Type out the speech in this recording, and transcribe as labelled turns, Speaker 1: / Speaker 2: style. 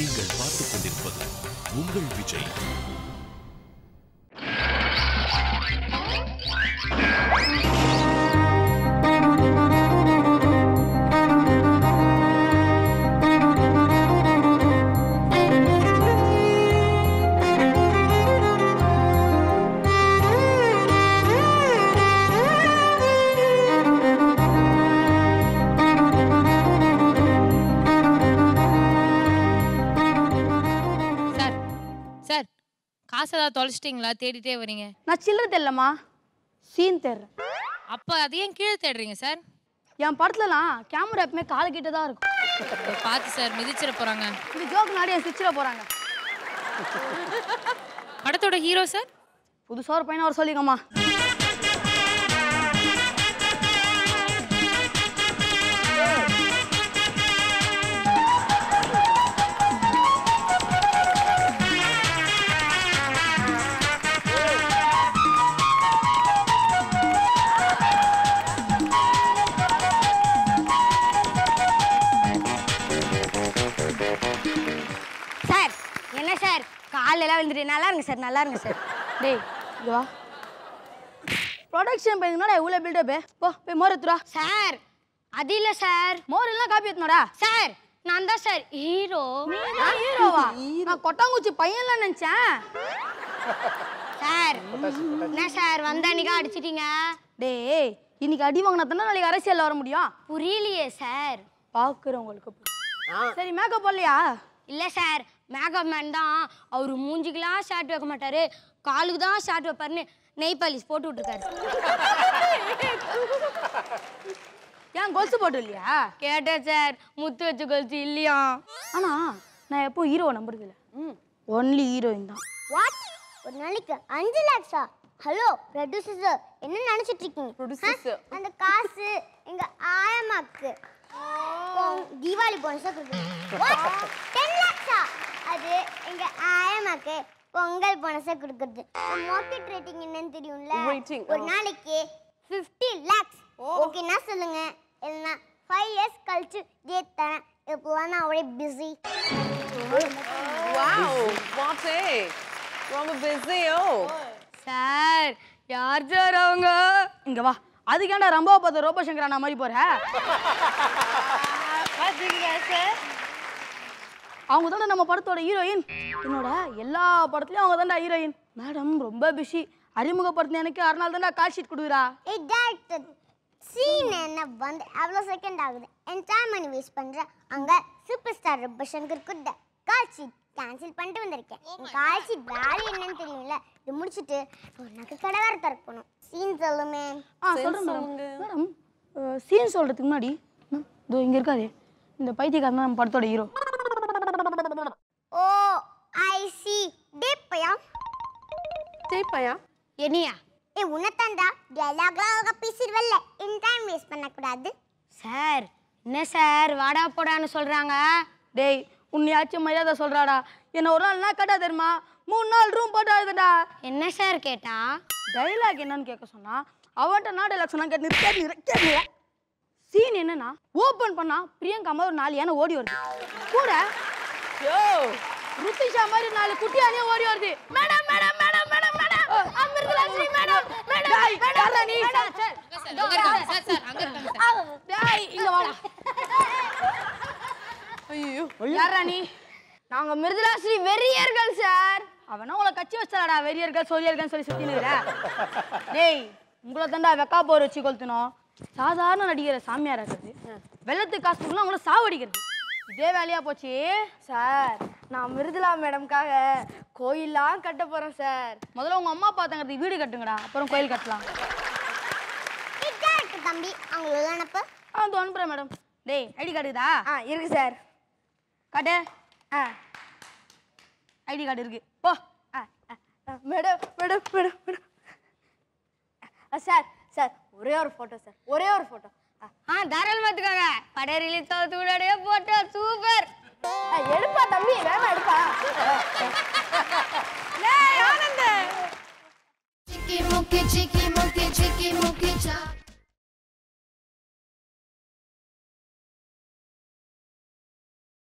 Speaker 1: நீங்கள் பார்த்துக் கொண்டிருப்பது உங்கள் விஜய்
Speaker 2: சார் சார் காசு ஏதாவது தொலைச்சிட்டிங்களா தேடிட்டே வரீங்க
Speaker 3: நான் சில்லறை தெரியலம்மா சீன் தேடுறேன்
Speaker 2: அப்போ அது ஏன் கீழே தேடுறீங்க சார்
Speaker 3: என் படத்துலலாம் கேமரா எப்பவுமே கால கிட்ட தான் இருக்கும்
Speaker 2: இதோ பார்த்து சார் மிதிச்சிட போறாங்க
Speaker 3: இந்த ஜோக் நாடி என் சிச்சிட போறாங்க
Speaker 2: படத்தோட ஹீரோ சார்
Speaker 3: புதுசா ஒரு பையனை வர சொல்லிக்கம்மா
Speaker 4: சார் என்ன சார் காலெல்லாம் விழுந்துட்டு நல்லா இருங்க சார் நல்லா இருங்க சார்
Speaker 3: டேய் இங்க வா ப்ரொடக்ஷன் பையனுக்கு எவ்வளோ பில்டப்பு போ போய் மோர் எடுத்துடா
Speaker 4: சார் அது இல்ல சார்
Speaker 3: மோர் எல்லாம் காப்பி எடுத்துனடா
Speaker 4: சார் நான் தான் சார் ஹீரோ
Speaker 3: ஹீரோவா நான் கொட்டாங்குச்சி பையன்லாம் நினைச்சேன்
Speaker 4: சார் என்ன சார் வந்த அன்னைக்கா அடிச்சிட்டீங்க
Speaker 3: டேய் இன்னைக்கு அடி வாங்கினா தானே நாளைக்கு அரசியல்ல வர முடியும்
Speaker 4: புரியலையே சார்
Speaker 3: பாக்குறவங்களுக்கு புரியும். சரி மேக்கப் போடலையா
Speaker 4: இல்ல சார் மேக்கப் மேன் தான் அவர் மூஞ்சிக்கெல்லாம் ஷார்ட் வைக்க மாட்டாரு காலுக்கு தான் ஷார்ட் வைப்பாருன்னு நெய் பாலிஷ் போட்டு விட்டுருக்காரு
Speaker 3: ஏன் கொலுசு போட்டு இல்லையா
Speaker 4: கேட்டேன் சார் முத்து வச்ச கொலுசு இல்லையா
Speaker 3: ஆனா நான் எப்போ ஹீரோ நம்புறது இல்ல ஒன்லி ஹீரோயின் தான்
Speaker 5: வாட் ஒரு நாளைக்கு அஞ்சு லேக்ஸா ஹலோ ப்ரொடியூசர் சார் என்ன நினைச்சிட்டு இருக்கீங்க ஆ? அந்த காசு எங்க ஆயமாக்கு பொங்- தீபாவளி போனஸா கொடுக்குறது டென் லேக்ஸா அது எங்க ஆயமாக்கு பொங்கல் போனஸா கொடுக்குறது மார்க்கெட் ரேட்டிங் என்னன்னு தெரியும்ல ஒரு நாளைக்கு ஃபிஃப்டி லேக்ஸ் ஓகேனா சொல்லுங்க இல்லைன்னா ஃபைவ் இயர்ஸ் கழிச்சு இதே தரேன் இப்போலாம் நான் ஒரே பிஸி
Speaker 6: Wow, Monty. ரொம்ப பிஸியோ
Speaker 4: சார் யார் சார் அவங்க
Speaker 3: இங்க வா அதுக்கேண்டா ரொம்ப பார்த்து ரோபோ சங்கரானா மாதிரி போற அவங்க தானே நம்ம படத்தோட ஹீரோயின் என்னோட எல்லா படத்துலயும் அவங்க தான்டா ஹீரோயின் மேடம் ரொம்ப பிஸி அறிமுகப்படுத்தின எனக்கு அரை தான்டா கால் ஷீட் கொடுக்குறா
Speaker 5: ஏய் டேரக்டர் சீன் என்ன வந்து எவ்வளோ செகண்ட் ஆகுது என் டைம் மணி வேஸ்ட் பண்ணுறேன் அங்கே சூப்பர் ஸ்டார் ரப்ப சங்கர் கூட கால் ஷீட் கேன்சல் பண்ணிட்டு வந்திருக்கேன் என் கால் ஷீட் வேலை என்னன்னு தெரியும்ல இது முடிச்சுட்டு ஒரு நகை கடை வேறு திறக்கணும் சீன் சொல்லுமே
Speaker 3: ஆ சொல்றேன் மேடம் மேடம் சீன் சொல்றதுக்கு முன்னாடி ம், இதோ இங்க இருக்காதே இந்த பைத்தியக்காரன் தான் நம்ம படத்தோட ஹீரோ
Speaker 5: ஓ ஐ சி டேப்பையா
Speaker 6: தேப்பையா
Speaker 4: என்னையா
Speaker 5: ஏ உன்னத்தாண்டா டயலாக்லாம் பேசிடுவல்ல என் டைம் வேஸ்ட் பண்ணக்கூடாது
Speaker 4: சார் என்ன சார் வாடா போடான்னு சொல்றாங்க
Speaker 3: டேய் உன்னையாச்சும் மரியாதை சொல்றாடா என்ன ஒரு நாள் என்ன கேட்டா தெரியுமா மூணு நாள் ரூம் போட்டு ஆகுதுடா
Speaker 4: என்ன சார் கேட்டா
Speaker 3: டைலாக் என்னன்னு கேட்க சொன்னா அவன்கிட்ட நான் டைலாக் சொன்னா கேட்டு கேட்டு கேட்டு சீன் என்னன்னா ஓபன் பண்ணா பிரியங்கா மாதிரி ஒரு நாலு யானை ஓடி வருது கூட
Speaker 6: யோ
Speaker 3: ருத்திஷா மாதிரி நாலு குட்டி யானையும் ஓடி வருது madam madam madam madam madam Amirthalakshmi madam madam யாரா நீ
Speaker 2: சார் அங்க இருக்காங்க சார் சார் அங்க இருக்காங்க சார்
Speaker 3: டேய் இங்க வாடா
Speaker 6: ஐயோ
Speaker 3: யாரா நீ நாங்க மிருதுலாஸ்ரீ வெறியர்கள் சார் அவனா உங்களை கட்சி வச்சாடா வெறியர்கள் சொரியர்கள் சொல்லி சுத்தி நிக்கிற டேய் உங்களை தாண்டா வெக்கா போர் வச்சு கொளுத்தணும் சாதாரண நடிகரை சாமியார் இருக்கிறது வெள்ளத்துக்கு காசு கொடுக்கலாம் உங்களை சாவடிக்கிறது இதே வேலையா போச்சு சார் நான் மிருதுலா மேடம்காக கோயிலாம் கட்ட போறேன் சார் முதல்ல உங்க அம்மா அப்பா தங்கிறதுக்கு வீடு கட்டுங்கடா அப்புறம் கோயில் கட்டலாம்
Speaker 5: ஏய் டேரக்டர் தம்பி அவங்கள அனுப்பு
Speaker 3: ஆ வந்து அனுப்புறேன் மேடம் டேய் ஐடி கார்டு இதா
Speaker 4: ஆ இருக்கு சார்
Speaker 3: காட்டு ஆ ஐடி கார்டு இருக்கு போ
Speaker 4: madam madam madam madam sir sir ஒரே ஒரு ஃபோட்டோ சார் ஒரே ஒரு ஃபோட்டோ ஆ தாராளமா எடுத்துக்கோங்க படம் ரிலீஸ் ஆகிறதுக்குள்ளே போட்டோ சூப்பர் எடுப்பா தம்பி வேணா எடுப்பா
Speaker 7: Chicky, monkey, chicky, monkey, chicky, monkey, cha.